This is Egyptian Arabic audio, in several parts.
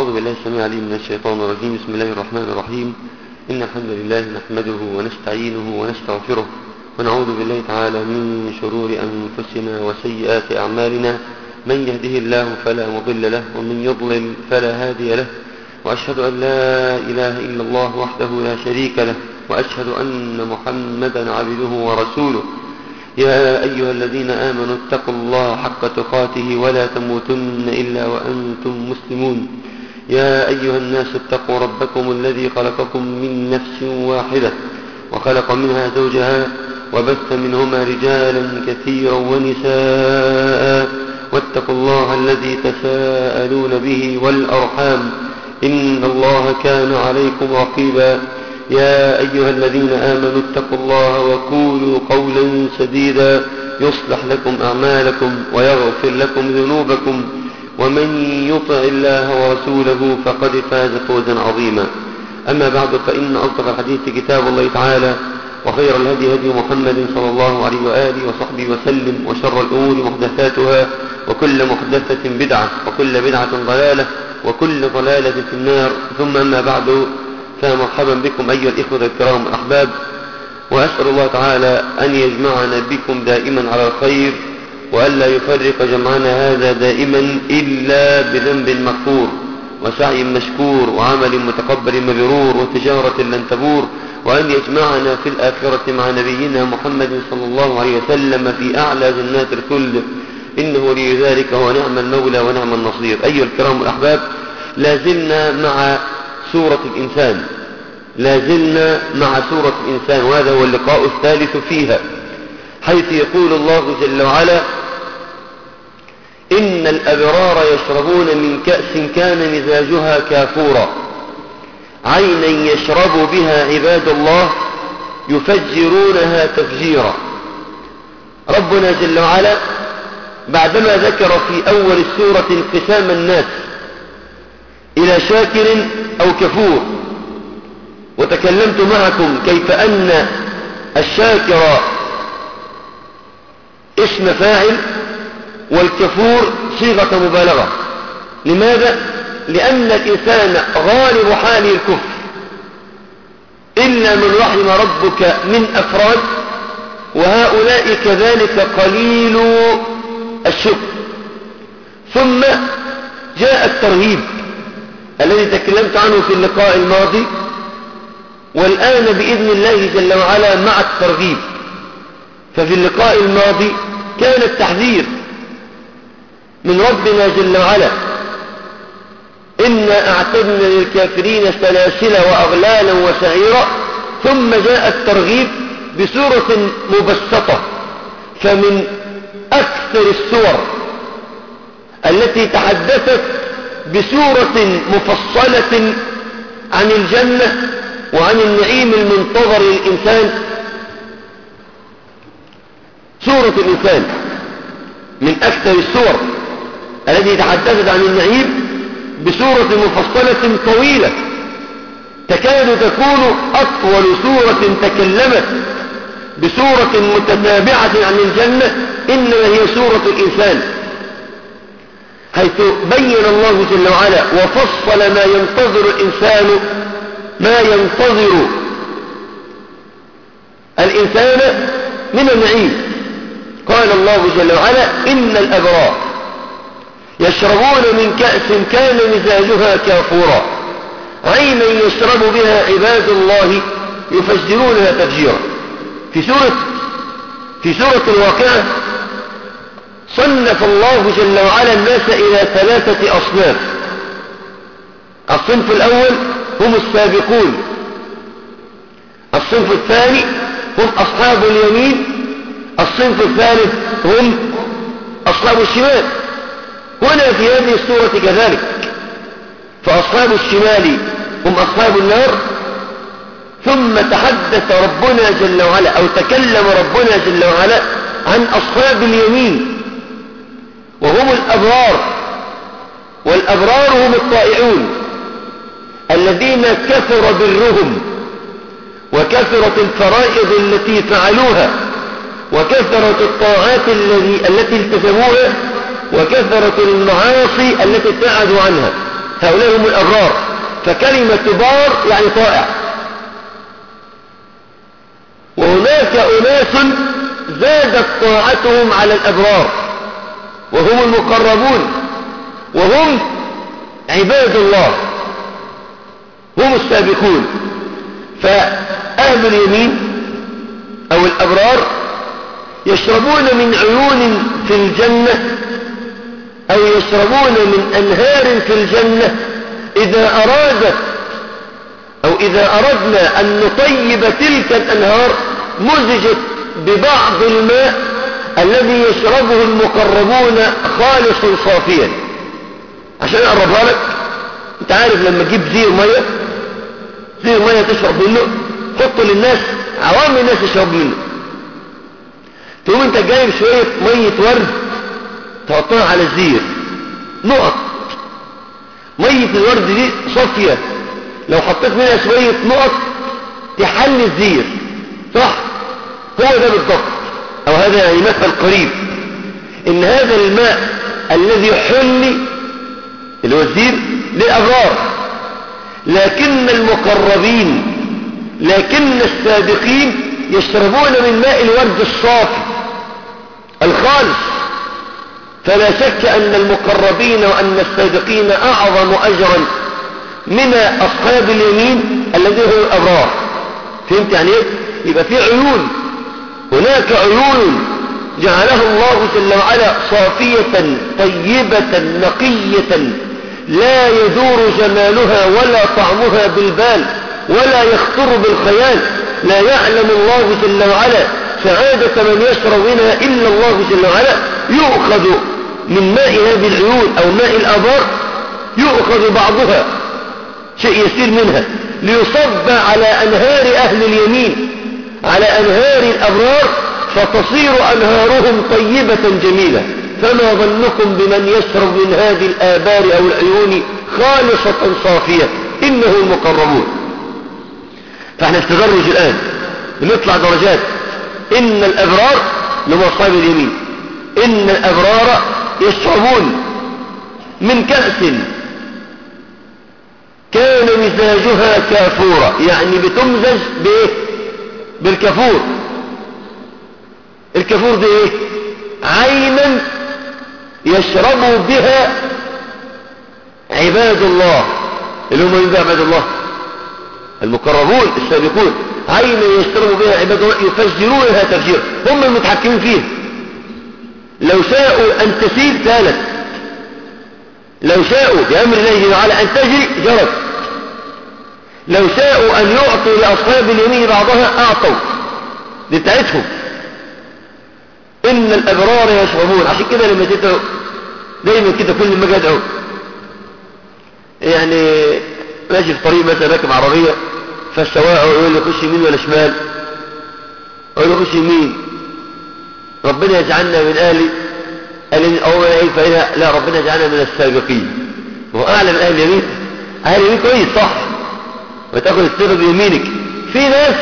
أعوذ بالله السميع العليم من الشيطان الرجيم بسم الله الرحمن الرحيم إن الحمد لله نحمده ونستعينه ونستغفره ونعوذ بالله تعالى من شرور أنفسنا وسيئات أعمالنا من يهده الله فلا مضل له ومن يضلل فلا هادي له وأشهد أن لا إله إلا الله وحده لا شريك له وأشهد أن محمدا عبده ورسوله يا أيها الذين آمنوا اتقوا الله حق تقاته ولا تموتن إلا وأنتم مسلمون يا أيها الناس اتقوا ربكم الذي خلقكم من نفس واحدة وخلق منها زوجها وبث منهما رجالا كثيرا ونساء واتقوا الله الذي تساءلون به والأرحام إن الله كان عليكم رقيبا يا أيها الذين آمنوا اتقوا الله وقولوا قولا سديدا يصلح لكم أعمالكم ويغفر لكم ذنوبكم ومن يطع الله ورسوله فقد فاز فوزا عظيما أما بعد فإن أصدق الحديث كتاب الله تعالى وخير الهدي هدي محمد صلى الله عليه وآله وصحبه وسلم وشر الأمور محدثاتها وكل محدثة بدعة وكل بدعة ضلالة وكل ضلالة في النار ثم أما بعد فمرحبا بكم أيها الإخوة الكرام الأحباب وأسأل الله تعالى أن يجمعنا بكم دائما على الخير وألا يفرق جمعنا هذا دائما إلا بذنب مغفور وسعي مشكور وعمل متقبل مبرور وتجارة لن تبور وأن يجمعنا في الآخرة مع نبينا محمد صلى الله عليه وسلم في أعلى جنات الخلد إنه لي ذلك هو نعم المولى ونعم النصير أيها الكرام الأحباب لازلنا مع سورة الإنسان لازلنا مع سورة الإنسان وهذا هو اللقاء الثالث فيها حيث يقول الله جل وعلا إن الأبرار يشربون من كأس كان مزاجها كافورا عينا يشرب بها عباد الله يفجرونها تفجيرا ربنا جل وعلا بعدما ذكر في أول السورة انقسام الناس إلى شاكر أو كفور وتكلمت معكم كيف أن الشاكر اسم فاعل والكفور صيغة مبالغة لماذا؟ لأن الإنسان غالب حاله الكفر إلا من رحم ربك من أفراد وهؤلاء كذلك قليل الشكر ثم جاء الترهيب الذي تكلمت عنه في اللقاء الماضي والآن بإذن الله جل وعلا مع الترغيب ففي اللقاء الماضي كان التحذير من ربنا جل وعلا إنا أعتدنا للكافرين سلاسل وأغلالا وسعيرا ثم جاء الترغيب بسورة مبسطة فمن أكثر السور التي تحدثت بسورة مفصلة عن الجنة وعن النعيم المنتظر للإنسان سورة الإنسان من أكثر السور التي تحدثت عن النعيم بسورة مفصلة طويلة تكاد تكون أطول سورة تكلمت بسورة متتابعة عن الجنة إنما هي سورة الإنسان حيث بين الله جل وعلا وفصل ما ينتظر الإنسان ما ينتظر الإنسان من النعيم قال الله جل وعلا إن الأبرار يشربون من كأس كان مزاجها كافورا عينا يشرب بها عباد الله يفجرونها تفجيرا في سورة في سورة الواقعة صنف الله جل وعلا الناس إلى ثلاثة أصناف الصنف الأول هم السابقون الصنف الثاني هم أصحاب اليمين الصنف الثالث هم أصحاب الشمال هنا في هذه السورة كذلك فأصحاب الشمال هم أصحاب النار ثم تحدث ربنا جل وعلا أو تكلم ربنا جل وعلا عن أصحاب اليمين وهم الأبرار والأبرار هم الطائعون الذين كثر برهم وكثرت الفرائض التي فعلوها وكثرت الطاعات الذي التي التزموها وكثرت المعاصي التي ابتعدوا عنها هؤلاء هم الأبرار فكلمة بار يعني طائع وهناك أناس زادت طاعتهم على الأبرار وهم المقربون وهم عباد الله هم السابقون فأهل اليمين أو الأبرار يشربون من عيون في الجنة أو يشربون من أنهار في الجنة إذا أرادت أو إذا أردنا أن نطيب تلك الأنهار مزجت ببعض الماء الذي يشربه المقربون خالصا صافيا عشان أقربها لك انت عارف لما تجيب زير مية زير مية تشرب منه حطه للناس عوام الناس يشرب منه تقوم انت جايب شوية مية ورد تحطها على الزير نقط مية الورد دي صافية لو حطيت منها شوية نقط تحل الزير صح هو ده بالضبط او هذا يعني مثل قريب ان هذا الماء الذي حل اللي هو الزير للأبرار لكن المقربين لكن السابقين يشربون من ماء الورد الصافي الخالص فلا شك أن المقربين وأن السابقين أعظم أجرا من أصحاب اليمين الذي هو الأبرار فهمت يعني ايه يبقى في عيون هناك عيون جعلها الله جل وعلا صافية طيبة نقية لا يدور جمالها ولا طعمها بالبال ولا يخطر بالخيال لا يعلم الله جل وعلا سعادة من يشرب منها إلا الله جل وعلا يؤخذ من ماء هذه العيون أو ماء الأبار يؤخذ بعضها شيء يسير منها ليصب على أنهار أهل اليمين على أنهار الأبرار فتصير أنهارهم طيبة جميلة فما ظنكم بمن يشرب من هذه الآبار أو العيون خالصة صافية إنه المقربون فاحنا في تدرج الآن بنطلع درجات إن الأبرار لهم أصحاب اليمين إن الأبرار يشربون من كأس كان مزاجها كافورا يعني بتمزج بايه بالكافور الكافور ده ايه عينا يشرب بها عباد الله اللي هم من عباد الله المقربون السابقون عين يشرب بها عباد الله يفجرونها تفجير هم المتحكمين فيها لو شاءوا أن تسير سالت لو شاءوا بأمر الله تعالى أن تجري جرت لو شاءوا أن يعطوا لأصحاب اليمين بعضها أعطوا لتعتهم إن الأبرار يشربون عشان كده لما تدعو دايما كده كل ما أدعو يعني ماشي في طريق مثلا راكب عربية فالسواق يقول لي خش يمين ولا شمال أقول له خش يمين ربنا يجعلنا من أهل قال أول إيه فإذا لا ربنا يجعلنا من السابقين هو أعلى من أهل اليمين أهل اليمين كويس صح وتأخذ السر بيمينك في ناس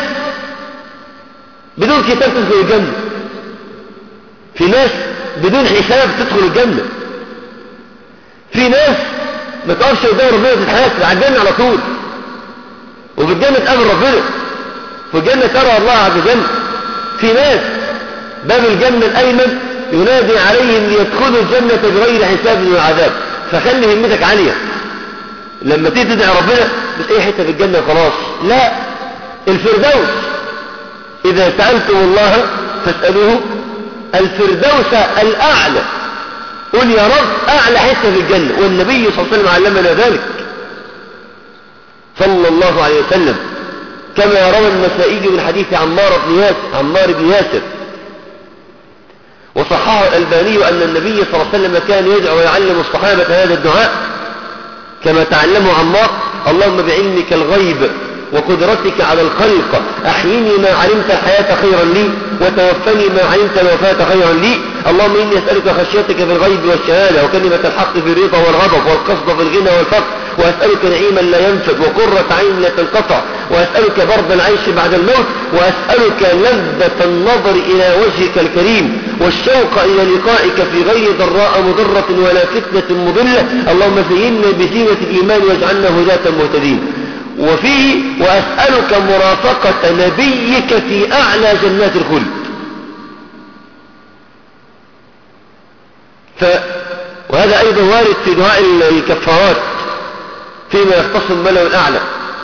بدون كتاب تدخل الجنة في ناس بدون حساب تدخل الجنة في ناس ما تقفش قدام ربنا تتحاسب على الجنة على طول وفي الجنة تقابل ربنا في الجنة ترى الله عز وجل في ناس باب الجنة الأيمن ينادي عليهم ليدخلوا الجنة بغير حساب وعذاب فخلي همتك عالية لما تيجي تدعي ربنا مش اي حته في الجنه خلاص لا الفردوس اذا سالتم الله فاسالوه الفردوس الاعلى قل يا رب اعلى حته في الجنه والنبي صلى الله عليه وسلم علمنا ذلك صلى الله عليه وسلم كما روى النسائي من حديث عمار بن ياسر عمار بن ياسر وصححه الألباني أن النبي صلى الله عليه وسلم كان يدعو ويعلم الصحابة هذا الدعاء كما تعلموا عمار اللهم بعلمك الغيب وقدرتك على الخلق أحيني ما علمت الحياة خيرا لي وتوفني ما علمت الوفاة خيرا لي اللهم إني أسألك خشيتك في الغيب والشهادة وكلمة الحق في الرضا والغضب والقصد في الغنى والفقر وأسألك نعيما لا ينفد وقرة عين لا تنقطع وأسألك برد العيش بعد الموت وأسألك لذة النظر إلى وجهك الكريم والشوق إلى لقائك في غير ضراء مضرة ولا فتنة مضلة اللهم زينا بزينة الإيمان واجعلنا هداة مهتدين وفيه وأسألك مرافقة نبيك في أعلى جنات الخلد ف وهذا أيضا وارد في دعاء الكفارات فيما يختص الملأ الأعلى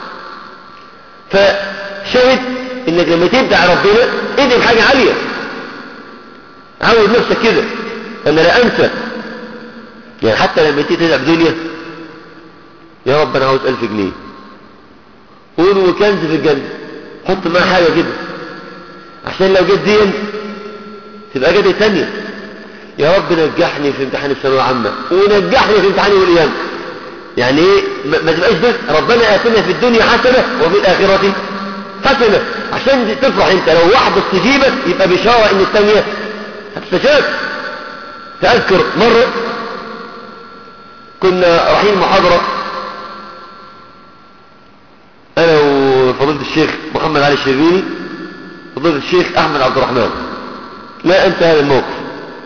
فشهد انك لما تدعي ربنا ادعي بحاجة عالية عود نفسك كده انا لا انسى يعني حتى لما تيجي تدعي بدنيا يا رب انا عاوز الف جنيه قول وكنز في الجنة حط معاه حاجة كده عشان لو جت دي تبقى جت الثانية يا رب نجحني في امتحان الثانوية العامة ونجحني في امتحان يوم القيامة يعني ايه ما تبقاش بس ربنا اتنا في الدنيا حسنة وفي الآخرة حسنة عشان تفرح انت لو واحدة استجيبت يبقى بشارة ان الثانية هتستجاب تأذكر مرة كنا رايحين محاضرة انا وفضيلة الشيخ محمد علي الشربيني فضيلة الشيخ احمد عبد الرحمن لا انسى هذا الموقف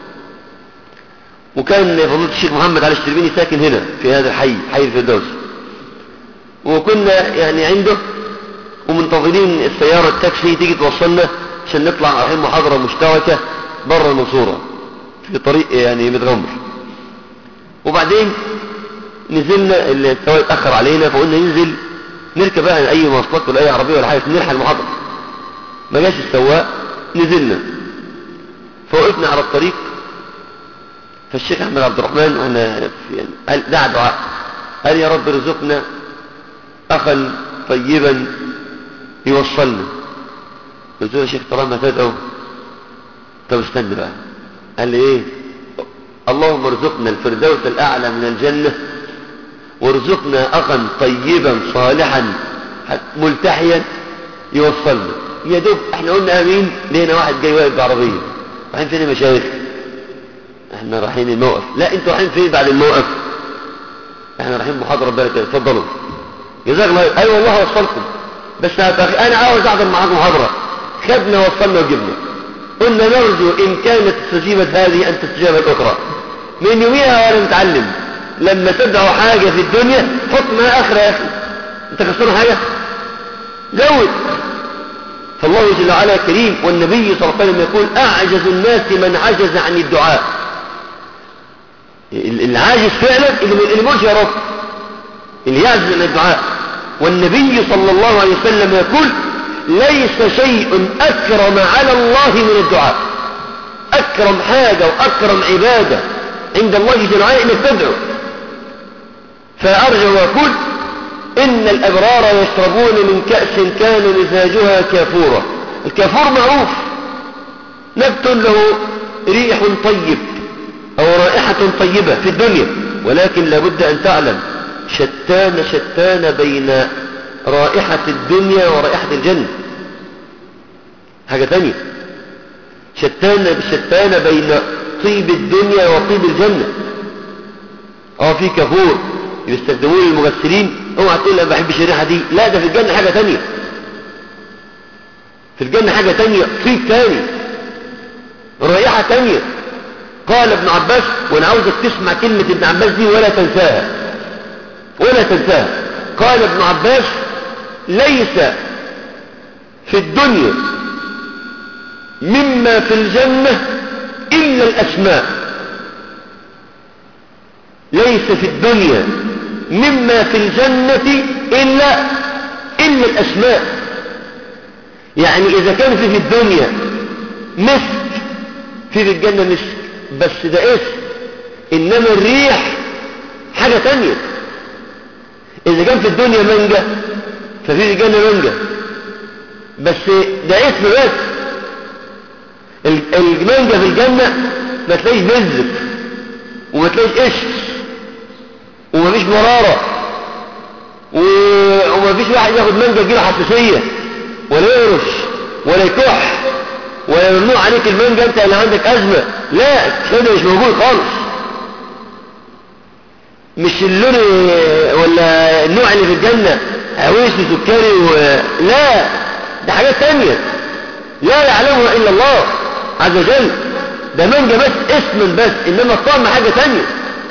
وكان فضيلة الشيخ محمد علي الشربيني ساكن هنا في هذا الحي حي الفردوس وكنا يعني عنده ومنتظرين السيارة التاكسي تيجي توصلنا عشان نطلع رايحين محاضرة مشتركة بره المنصورة في طريق يعني متغمر وبعدين نزلنا السواق اتأخر علينا فقلنا ننزل نركب بقى اي مواصلات ولا اي عربية ولا حاجة نلحق المحاضرة ما جاش السواق نزلنا فوقفنا على الطريق فالشيخ احمد عبد الرحمن وانا يعني قال دعا دعاء قال يا رب ارزقنا اخا طيبا يوصلنا قلت له يا شيخ طالما تدعو طب استنى بقى قال لي ايه اللهم ارزقنا الفردوس الاعلى من الجنة وارزقنا اخا طيبا صالحا ملتحيا يوصلنا يا دوب احنا قلنا امين لقينا واحد جاي واقف بعربيه رايحين فين يا مشايخ احنا رايحين الموقف لا انتوا رايحين فين بعد الموقف احنا رايحين محاضره بالك اتفضلوا جزاك الله اي أيوة والله وصلكم بس انا عاوز احضر معاكم محاضره خدنا وصلنا وجبنا قلنا نرجو ان كانت استجيبت هذه ان تستجيب الاخرى من يوميها وانا متعلم لما تدعوا حاجه في الدنيا حط ما اخر يا اخي انت خسران حاجه زود فالله جل وعلا كريم والنبي صلى الله عليه وسلم يقول اعجز الناس من عجز عن الدعاء العاجز فعلا اللي ما يا رب اللي يعجز عن الدعاء والنبي صلى الله عليه وسلم يقول ليس شيء أكرم على الله من الدعاء أكرم حاجة وأكرم عبادة عند الله جل وعلا إنك تدعو فأرجع وأقول إن الأبرار يشربون من كأس كان مزاجها كافورا الكافور معروف نبت له ريح طيب أو رائحة طيبة في الدنيا ولكن لابد أن تعلم شتان شتان بين رائحة الدنيا ورائحة الجنة حاجة ثانية شتان شتان بين طيب الدنيا وطيب الجنة اه في كفور يستخدمون المغسلين اوعى تقول انا ما بحبش الريحه دي لا ده في الجنه حاجه ثانيه في الجنه حاجه ثانيه طيب ثاني رائحه ثانيه قال ابن عباس وانا عاوزك تسمع كلمه ابن عباس دي ولا تنساها ولا تنساها قال ابن عباس ليس في الدنيا مما في الجنة إلا الأسماء ليس في الدنيا مما في الجنة إلا إلا الأسماء يعني إذا كان في في الدنيا مسك في في الجنة مسك بس ده اسم إنما الريح حاجة تانية إذا كان في الدنيا منجة ففي الجنة منجة بس ده اسم بس المانجا في الجنة ما تلاقيش بذر وما تلاقيش قشر وما فيش مرارة وما فيش واحد ياخد مانجا تجيله حساسية ولا يرش ولا يكح ولا ممنوع عليك المانجا انت اللي عندك ازمة لا الكلام ده مش موجود خالص مش اللون ولا النوع اللي في الجنة عويس وسكري و... لا ده حاجات تانية لا يعلمها إلا الله عز وجل ده مانجا بس اسم بس إنما الطعم حاجة تانية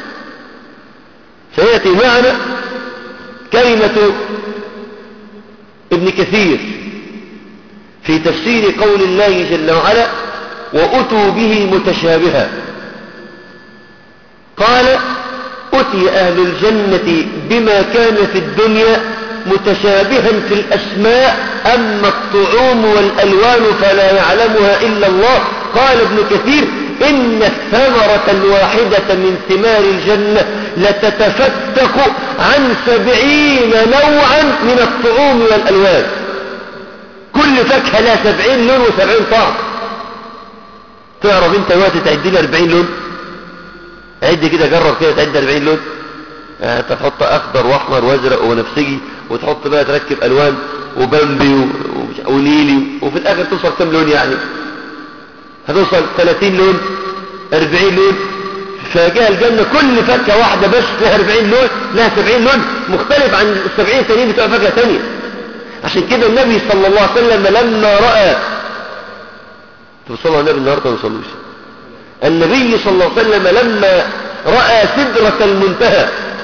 سيأتي معنا كلمة ابن كثير في تفسير قول الله جل وعلا وأتوا به متشابها قال أتي أهل الجنة بما كان في الدنيا متشابها في الأسماء أما الطعوم والألوان فلا يعلمها إلا الله قال ابن كثير إن الثمرة الواحدة من ثمار الجنة لتتفتق عن سبعين نوعا من الطعوم والألوان كل فاكهة لها سبعين لون وسبعين طعم تعرف انت وقت تعد لي 40 لون عد كده جرب كده تعد 40 لون آه تحط اخضر واحمر وازرق ونفسجي وتحط بقى تركب الوان وبامبي ونيلي وفي الاخر توصل كم لون يعني هتوصل 30 لون 40 لون فجاء الجنة كل فاكهة واحدة بس لها 40 لون لها 70 لون مختلف عن ال 70 التانيين بتوع فاكهة تانية عشان كده النبي صلى الله عليه وسلم لما رأى توصلوا على النبي النهاردة ما وصلوش النبي صلى الله عليه وسلم لما رأى سدرة المنتهى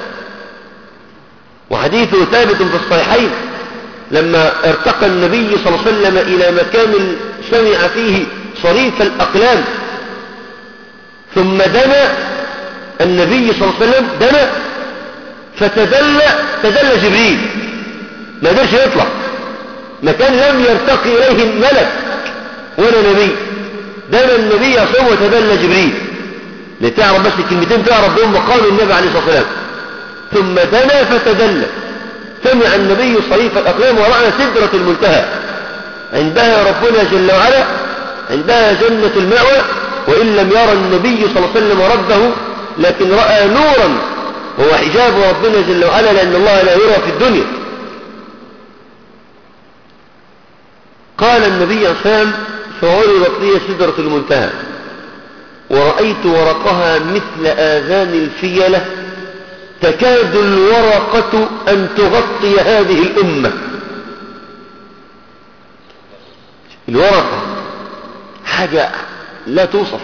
وحديثه ثابت في الصحيحين لما ارتقى النبي صلى الله عليه وسلم إلى مكان سمع فيه صريف الأقلام ثم دنا النبي صلى الله عليه وسلم دنا فتدلى تدلى جبريل ما قدرش يطلع مكان لم يرتقي إليه ملك ولا نبي دنا النبي صلى الله عليه وسلم وتدلى جبريل لتعرف بس الكلمتين تعرف بهم مقام النبي عليه الصلاة والسلام ثم دنا فتدلى سمع النبي صريف الأقلام ورأى سدرة المنتهى عندها ربنا جل وعلا عندها جنة المأوى وإن لم يرى النبي صلى الله عليه وسلم ربه لكن رأى نورا هو حجاب ربنا جل وعلا لأن الله لا يرى في الدنيا قال النبي صلى الله عليه وسلم فعرضت لي سدرة المنتهى ورأيت ورقها مثل آذان الفيلة تكاد الورقة أن تغطي هذه الأمة الورقة حاجة لا توصف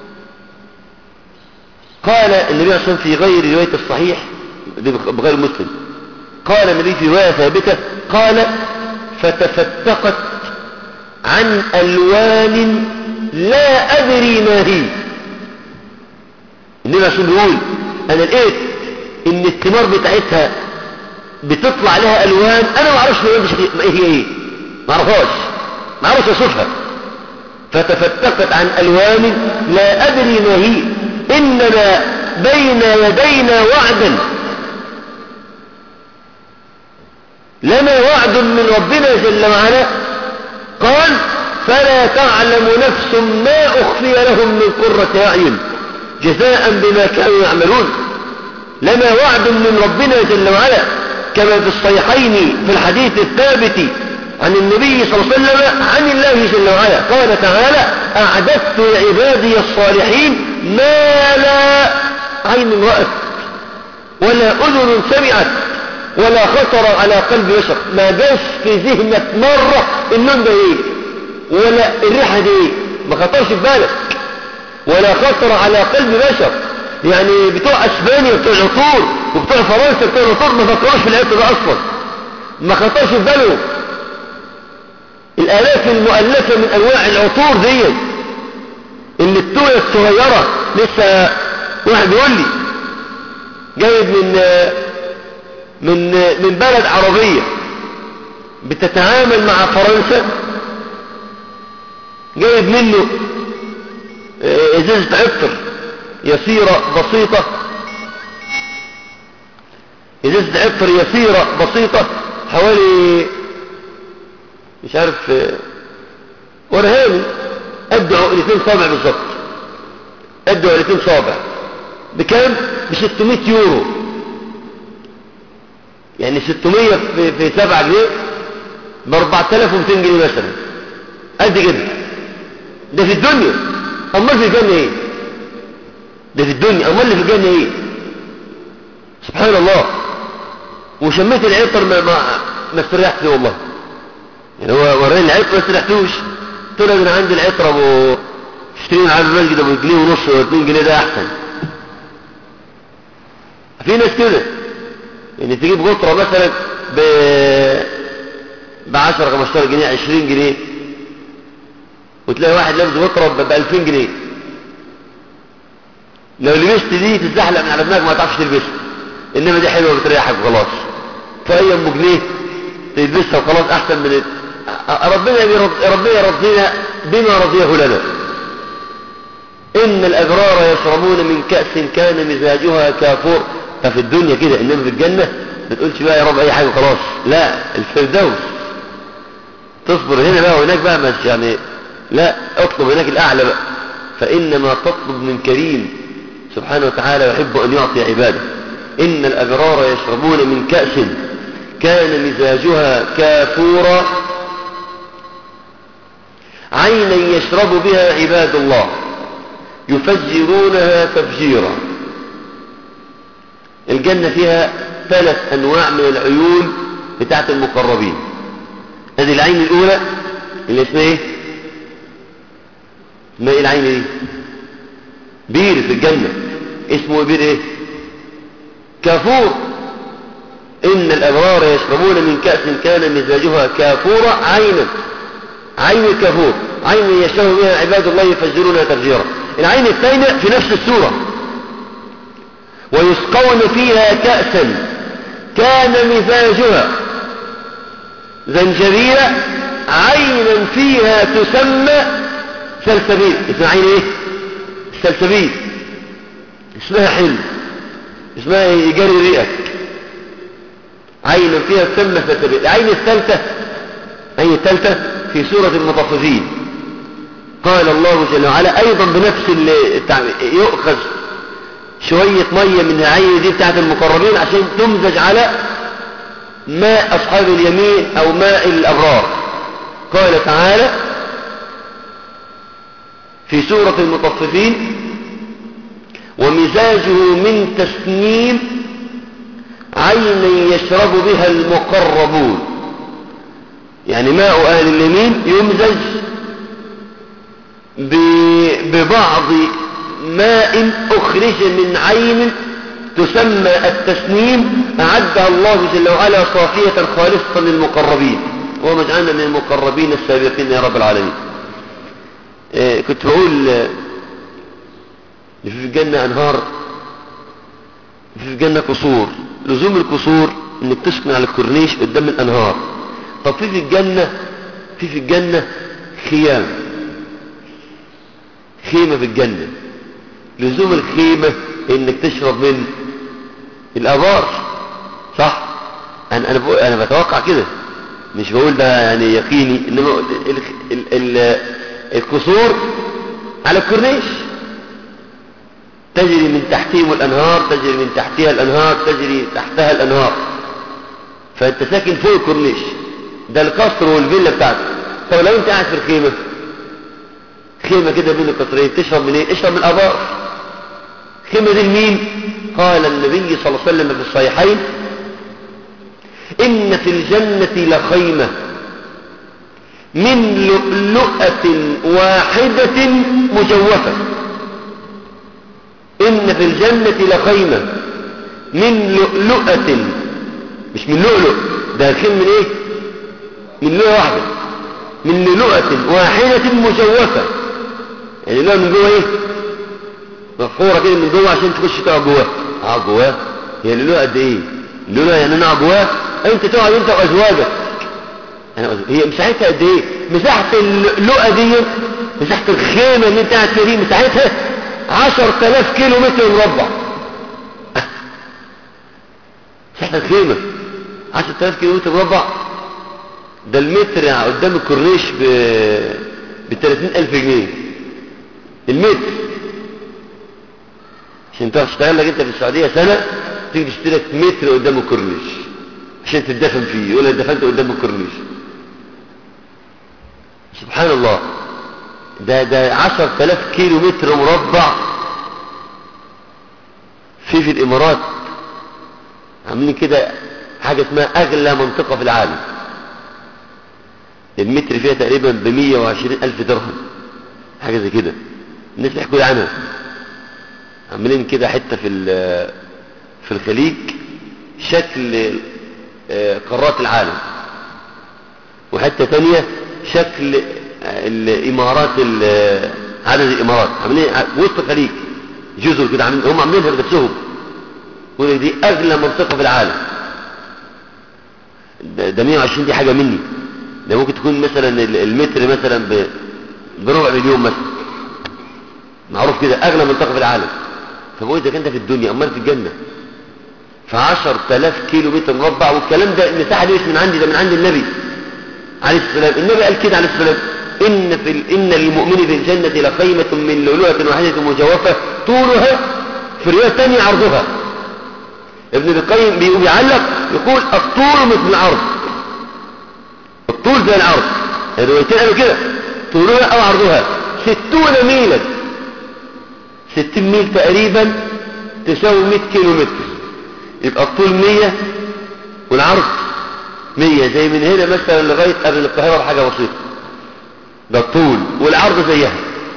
قال النبي صلى الله عليه وسلم في غير رواية الصحيح بغير مسلم قال النبي في رواية ثابتة قال فتفتقت عن ألوان لا أدري ما هي النبي عليه الصلاة بيقول أنا لقيت إن الثمار بتاعتها بتطلع عليها ألوان أنا ما أعرفش ما هي إيه ما أعرفهاش ما أعرفش أشوفها فتفتقت عن ألوان لا أدري ما هي إنما بين يدينا وعدا لنا وعد من ربنا جل وعلا قال فلا تعلم نفس ما أخفي لهم من قرة أعين جزاء بما كانوا يعملون لنا وعد من ربنا جل وعلا كما في الصحيحين في الحديث الثابت عن النبي صلى الله عليه وسلم عن الله جل وعلا قال تعالى أعددت لعبادي الصالحين ما لا عين رأت ولا أذن سمعت ولا خطر على قلب بشر ما جاش في ذهنك مرة اللون ده ايه ولا الريحة دي ايه ما خطرش في بالك ولا خطر على قلب بشر يعني بتوع اسبانيا بتوع العطور وبتوع فرنسا بتوع العطور ما فكروش في العطر ده اصلا ما خطرش في بالهم الالاف المؤلفة من انواع العطور دي اللي التوية الصغيرة لسه واحد بيقول لي جايب من من من بلد عربية بتتعامل مع فرنسا جايب منه ازازة عطر يسيرة بسيطة ازازة عطر يسيرة بسيطة حوالي مش عارف ورهاني قد عقلتين صابع بالظبط قد عقلتين صابع بكام ب 600 يورو يعني 600 في, في 7 جنيه ب 4200 جنيه مثلا قد كده ده في الدنيا امال في الجنه ايه ده في الدنيا امال اللي في الجنه ايه سبحان الله وشميت العطر ما ما ما استريحت فيه والله يعني هو وراني العطر ما استريحتوش قلت له انا عندي العطر ابو اشتري على المسجد ابو جنيه ونص ولا 2 جنيه ده احسن في ناس كده يعني تجيب غطرة مثلا ب ب 10 15 جنيه 20 جنيه وتلاقي واحد لابس غطرة ب 2000 جنيه لو لبست دي تتزحلق من على دماغك ما تعرفش تلبسها انما دي حلوه بتريحك وخلاص فهي ام جنيه تلبسها وخلاص احسن من ربنا يرض... ربنا يرضينا بما رضيه لنا ان الابرار يشربون من كأس كان مزاجها كافور ففي الدنيا كده انما في الجنة ما تقولش بقى يا رب اي حاجة خلاص لا الفردوس تصبر هنا بقى وهناك بقى مش يعني لا اطلب هناك الاعلى بقى فانما تطلب من كريم سبحانه وتعالى يحب ان يعطي عباده ان الابرار يشربون من كأس كان مزاجها كافورا عينا يشرب بها عباد الله يفجرونها تفجيرا الجنة فيها ثلاث أنواع من العيون بتاعت المقربين هذه العين الأولى اللي اسمها ايه ما ايه العين دي بير في الجنة اسمه بير ايه كافور إن الأبرار يشربون من كأس كان مزاجها كافورا عينا عين الكافور عين يشتهوا بها عباد الله يفجرونها تفجيرا العين الثانية في نفس السورة ويسقون فيها كأسا كان مزاجها زنجبيلا عينا فيها تسمى سلسبيل اسمها عين ايه سلسبيل اسمها حلم اسمها يجري ريئك عين فيها تسمى سلسبيل العين الثالثة العين الثالثة في سورة المطففين قال الله جل وعلا ايضا بنفس اللي يؤخذ شوية مية من العين دي بتاعت المقربين عشان تمزج على ماء اصحاب اليمين او ماء الابرار قال تعالى في سورة المطففين ومزاجه من تسنيم عينا يشرب بها المقربون يعني ماء اهل اليمين يمزج ببعض ماء أخرج من عين تسمى التسنيم أعدها الله جل وعلا صافية خالصة للمقربين وما اجعلنا من المقربين السابقين يا رب العالمين إيه كنت بقول في الجنة أنهار في الجنة قصور لزوم القصور انك تسكن على الكورنيش قدام الأنهار طب في في الجنة في في الجنة خيام خيمة في الجنة لزوم الخيمة انك تشرب من الابار صح انا انا, بقول أنا بتوقع كده مش بقول ده يعني يقيني انما ال ال ال القصور على الكورنيش تجري من تحتهم الانهار تجري من تحتها الانهار تجري تحتها الانهار فانت ساكن فوق الكورنيش ده القصر والفيلا بتاعتك طب لو انت قاعد في الخيمه خيمة كده بين القصرين تشرب من ايه اشرب من الابار خيمة دي لمين قال النبي صلى الله عليه وسلم في الصحيحين ان في الجنة لخيمة من لؤلؤة واحدة مجوفة ان في الجنة لخيمة من لؤلؤة مش من لؤلؤ ده خيم من ايه من لؤلؤة واحدة من لؤلؤة واحدة مجوفة يعني لها من جوه ايه مفخوره كده من جوه عشان تخش تقعد جواه اقعد جواه هي اللؤلؤه قد ايه اللؤلؤه يعني انا اقعد جواه انت تقعد انت وازواجك أنا هي مساحتها قد ايه مساحه اللؤلؤه دي مساحه الخيمه اللي انت قاعد فيها دي مساحتها 10000 كيلو متر مربع مساحه الخيمه 10000 كيلو متر مربع ده المتر قدام الكورنيش ب ب 30000 جنيه المتر عشان تروح تشتغل لك انت في السعودية سنة تيجي تشتري لك متر قدام الكورنيش عشان تدفن فيه يقول لك دفنت قدام الكورنيش سبحان الله ده ده 10000 كيلو متر مربع في في الامارات عاملين كده حاجة اسمها اغلى منطقة في العالم المتر فيها تقريبا ب 120 الف درهم حاجة زي كده الناس بيحكوا لي عنها عاملين كده حتة في في الخليج شكل قارات العالم وحتة تانية شكل الامارات عدد الامارات عاملين وسط الخليج جزر كده عاملين هم عاملينها بنفسهم يقول دي اغلى منطقة في العالم ده 120 دي حاجة مني ده ممكن تكون مثلا المتر مثلا بربع مليون مثلا معروف كده اغلى منطقة في العالم فبقول اذا كان ده في الدنيا امال في الجنة في 10000 كيلو متر مربع والكلام ده المساحة دي مش من عندي ده من عند النبي عليه السلام النبي قال كده عليه السلام إن, في ال... إن للمؤمن في الجنة لخيمة من لؤلؤة واحدة مجوفة طولها في رواية ثانية عرضها ابن القيم بيعلق يقول الطول مثل العرض الطول زي العرض الروايتين قالوا كده طولها أو عرضها ستون ميلا ستين ميل تقريبا تساوي 100 كيلو متر يبقى الطول 100 والعرض 100 زي من هنا مثلا لغاية قبل القاهرة بحاجة بسيطة ده الطول والعرض زيها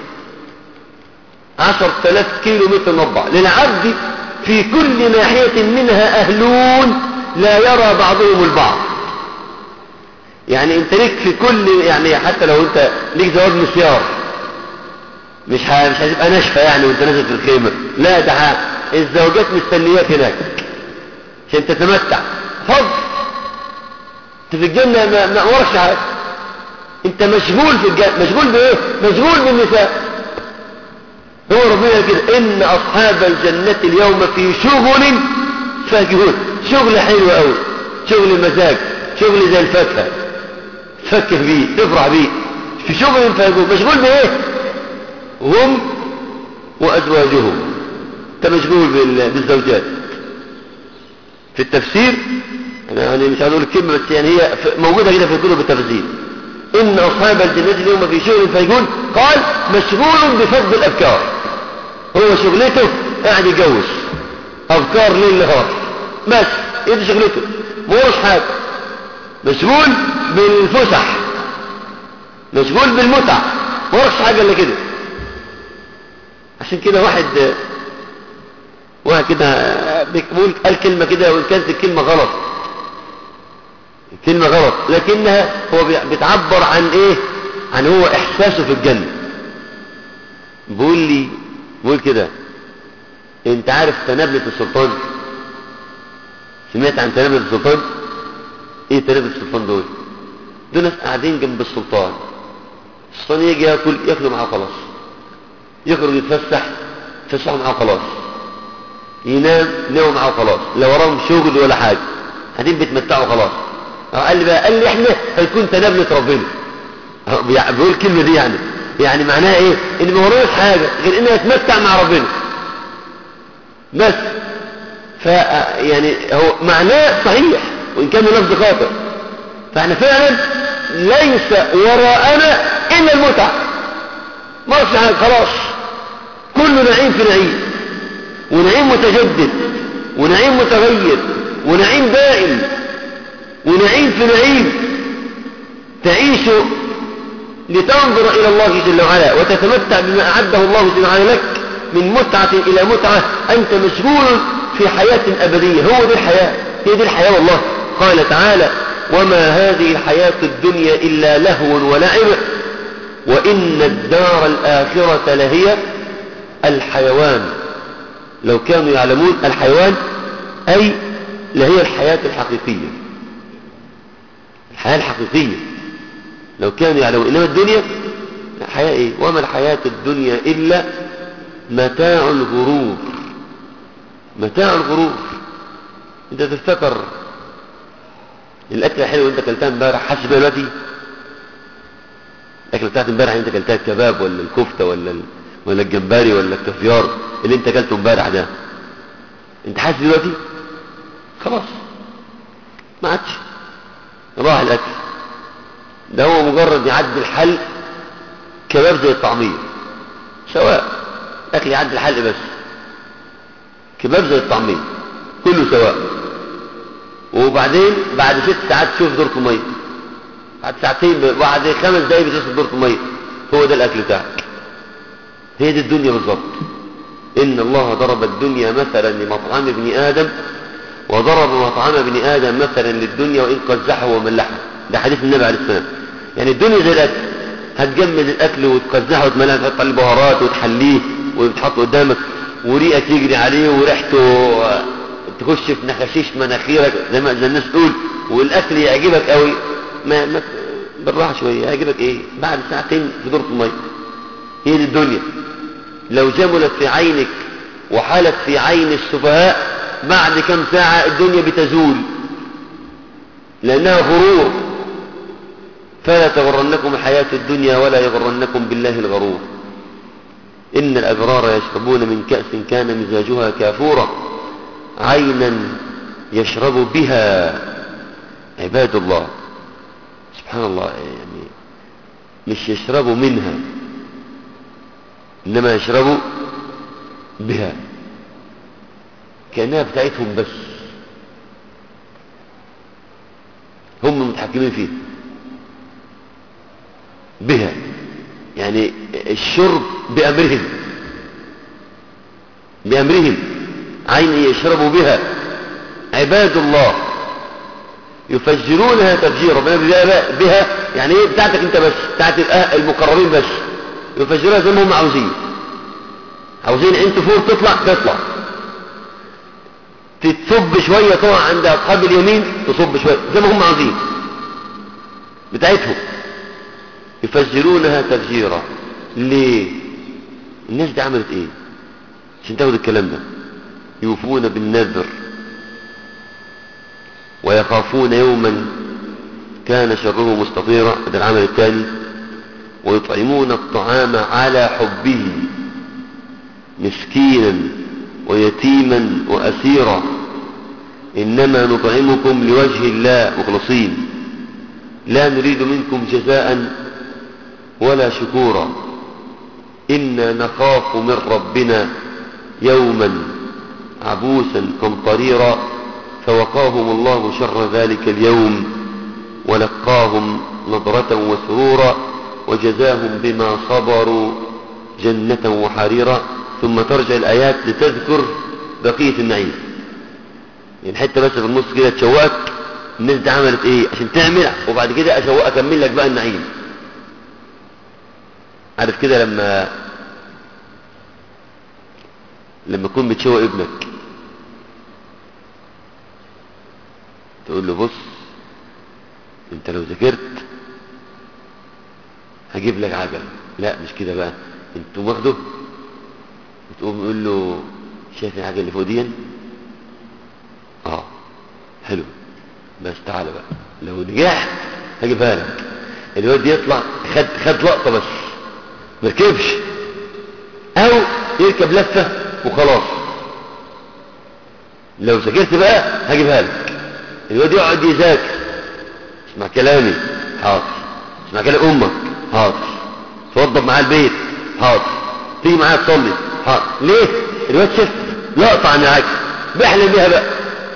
عشر تلاف كيلو متر مربع للعبد في كل ناحية منها أهلون لا يرى بعضهم البعض يعني انت ليك في كل يعني حتى لو انت ليك زواج مسيار مش ه... مش هتبقى ناشفة يعني وانت نازل في الخيمة لا ده ه... الزوجات مستنياك هناك عشان تتمتع فضل انت في الجنة ما, ما ورش حاجة انت مشغول في الجنة مشغول بايه مشغول بالنساء هو ربنا كده ان اصحاب الجنة اليوم في شغل فاكهون شغل حلو قوي شغل مزاج شغل زي الفاكهة تفكر بيه تفرح بيه في شغل فاكهون مشغول بايه هم وازواجهم انت مشغول بالزوجات في التفسير انا يعني مش هقول الكلمة بس يعني هي موجودة كده في كتب التفسير إن أصحاب الجنة اليوم في شغل فيقول قال مشغول بفضل الأبكار هو شغلته قاعد يجوز أبكار ليل نهار بس إيه شغلته مورش حاجة مشغول بالفسح مشغول بالمتع مورش حاجة إلا كده عشان كده واحد واحد كده بيقول قال كلمة كده وإن كانت الكلمة غلط كلمة غلط لكنها هو بتعبر عن ايه عن هو احساسه في الجنة بيقول لي بيقول كده انت عارف تنابلة السلطان سمعت عن تنابلة السلطان ايه تنابلة السلطان دول دول ناس قاعدين جنب السلطان السلطان يجي ياكل ياكلوا معاه خلاص يخرج يتفسح يتفسحوا معاه خلاص ينام يناموا معاه خلاص لا وراهم شغل ولا حاجة قاعدين بيتمتعوا خلاص قال لي بقى قال لي احنا هيكون تنابلة ربنا بيقول الكلمة دي يعني يعني معناها ايه ان ما وراناش حاجة غير انها يتمتع مع ربنا بس ف يعني هو معناه صحيح وان كان لفظ خاطئ فاحنا فعلا ليس وراءنا الا المتعة ما في حاجة خلاص كل نعيم في نعيم ونعيم متجدد ونعيم متغير ونعيم دائم ونعيم في نعيم تعيش لتنظر إلى الله جل وعلا وتتمتع بما أعده الله جل وعلا لك من متعة إلى متعة أنت مشغول في حياة أبدية هو دي الحياة هي دي الحياة والله قال تعالى وما هذه الحياة الدنيا إلا لهو ولعب وإن الدار الآخرة لهي الحيوان لو كانوا يعلمون الحيوان أي لهي الحياة الحقيقية الحياة الحقيقية لو كانوا يعلمون إنما الدنيا الحياة إيه وما الحياة الدنيا إلا متاع الغرور متاع الغرور انت تفتكر الاكل الحلو انت كلتها امبارح حاسس بيها دلوقتي الاكل بتاعت امبارح انت كلتها الكباب ولا الكفته ولا ال... ولا الجمبري ولا الكافيار اللي انت كلته امبارح ده انت حاسس دلوقتي خلاص ما عادش راح الاكل ده هو مجرد يعدي الحلق كباب زي الطعميه سواء الاكل يعدي الحلق بس كباب زي الطعميه كله سواء وبعدين بعد ست ساعات تشوف دورة المية بعد ساعتين بعد خمس دقايق بتشوف دورة المية هو ده الأكل بتاعك هي دي الدنيا بالظبط إن الله ضرب الدنيا مثلا لمطعم ابن آدم وضرب مطعم ابن آدم مثلا للدنيا وإن قزحه وملحه ده حديث النبي عليه السلام يعني الدنيا زي الأكل هتجمد الأكل وتقزحه وتملحه تحط عليه بهارات وتحليه وتحط قدامك وريقك يجري عليه وريحته تخش في نخاشيش مناخيرك زي ما الناس تقول والاكل يعجبك قوي ما ما بالراحه شويه يعجبك ايه بعد ساعتين في دورة الميه هي دي الدنيا لو جملت في عينك وحالت في عين السفهاء بعد كم ساعة الدنيا بتزول لأنها غرور فلا تغرنكم الحياة الدنيا ولا يغرنكم بالله الغرور إن الأبرار يشربون من كأس كان مزاجها كافورا عينا يشرب بها عباد الله سبحان الله يعني مش يشربوا منها إنما يشربوا بها كأنها بتاعتهم بس هم متحكمين فيها بها يعني الشرب بأمرهم بأمرهم عين يشربوا بها عباد الله يفجرونها تفجيرا ربنا بها يعني ايه بتاعتك انت بس بتاعت المقربين بس يفجروها زي ما هم عاوزين عاوزين انت فوق تطلع تطلع تتصب شوية طبعا عند اصحاب اليمين تصب شوية زي ما هم عاوزين بتاعتهم يفجرونها تفجيرا ليه الناس دي عملت ايه عشان تاخد الكلام ده يوفون بالنذر ويخافون يوما كان شره مستطيرا ده العمل الثاني ويطعمون الطعام على حبه مسكينا ويتيما وأسيرا إنما نطعمكم لوجه الله مخلصين لا نريد منكم جزاء ولا شكورا إنا نخاف من ربنا يوما عبوسا قمطريرا فوقاهم الله شر ذلك اليوم ولقاهم نظرة وسرورا وجزاهم بما صبروا جنة وحريرا ثم ترجع الآيات لتذكر بقية النعيم يعني حتى بس في النص كده تشوقك الناس دي عملت ايه عشان تعمل وبعد كده اشوق اكمل لك بقى النعيم عارف كده لما لما تكون بتشوق ابنك تقول له بص انت لو ذاكرت هجيب لك عجل لا مش كده بقى انت واخده وتقوم يقول له شايف العجل اللي فوق دي اه حلو بس تعالى بقى لو نجحت هجيبها لك الواد يطلع خد خد لقطه بس مركبش او يركب لفه وخلاص لو ذاكرت بقى هجيبها لك الواد يقعد يذاكر اسمع كلامي حاضر اسمع كلام امك حاضر توضب معاه البيت حاضر تيجي معايا تصلي حاضر ليه الواد شفت لقطه عن العجل بيحلم بيها بقى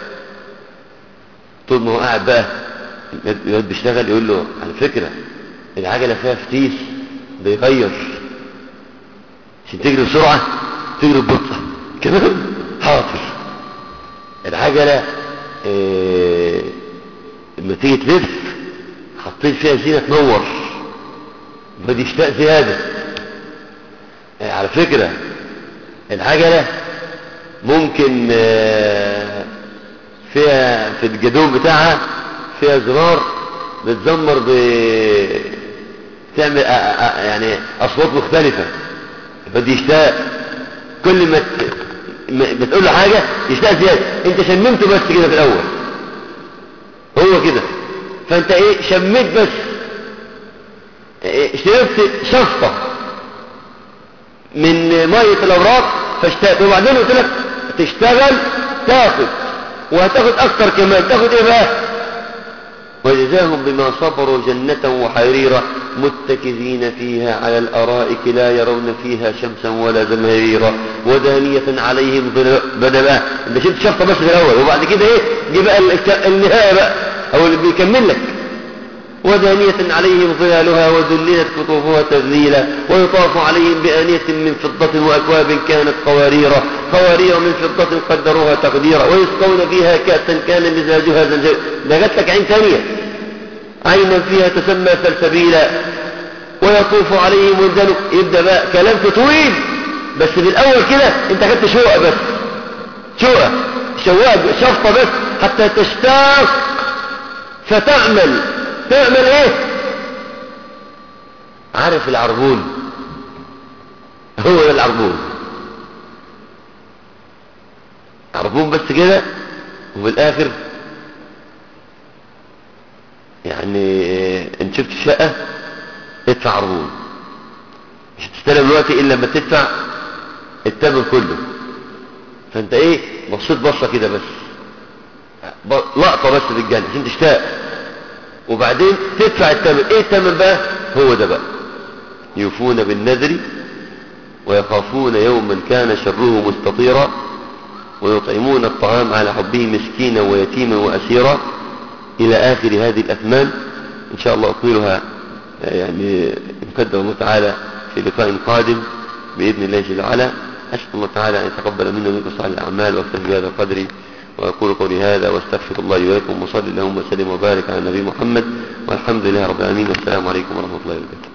طول ما هو قاعد بقى الواد بيشتغل يقول له على فكره العجله فيها فتيس بيغير عشان تجري بسرعه تجري ببطء كمان حاضر العجله إيه لما تيجي تلف حطيت فيها زينه تنور بدي يشتاق زياده إيه على فكره العجله ممكن إيه فيها في الجدون بتاعها فيها زرار بتزمر ب تعمل يعني اصوات مختلفه بدي يشتاق كل ما بتقول له حاجه يشتاق زياده انت شممته بس كده في الاول هو كده فانت ايه شميت بس إيه شربت شفطه من ميه الاوراق فاشتاق وبعدين قلت لك تشتغل تاخد وهتاخد اكتر كمان تاخد ايه بقى وجزاهم بما صبروا جنة وحريرا متكذين فيها على الأرائك لا يرون فيها شمسا ولا زمهريرا ودانية عليهم ظلال انت شفت شفطة بس في الأول وبعد كده ايه دي بقى النهاية بقى أو اللي بيكمل لك ودانية عليهم ظلالها وذللت قطوفها تذليلا ويطاف عليهم بآنية من فضة وأكواب كانت قواريرا قوارير من فضة قدروها تقديرا ويسقون فيها كأسا كان مزاجها زنجبيلا ده جات لك عين ثانية عينا فيها تسمى سلسبيلا ويطوف عليهم ولدان يبدأ بقى كلام طويل بس في الأول كده انت خدت شوقة بس شوقة شواق شفطة بس حتى تشتاق فتعمل تعمل ايه عارف العربون هو ده العربون عربون بس كده وفي الاخر يعني ان شفت الشقة ادفع عربون مش هتستلم دلوقتي الا لما تدفع الثمن كله فانت ايه بصيت بصة كده بس لقطة بس للجنة عشان تشتاق وبعدين تدفع الثمن ايه الثمن بقى هو ده بقى يوفون بالنذر ويخافون يوما كان شره مستطيرا ويطعمون الطعام على حبه مسكينا ويتيما وأسيرا إلى آخر هذه الأثمان إن شاء الله أكملها يعني مقدر الله تعالى في لقاء قادم بإذن الله جل وعلا أسأل الله تعالى أن يتقبل منا ومنكم صالح الأعمال واكتفي بهذا القدر وأقول قولي هذا واستغفر الله لي ولكم وصلي اللهم وسلم وبارك على النبي محمد والحمد لله رب العالمين والسلام عليكم ورحمة الله وبركاته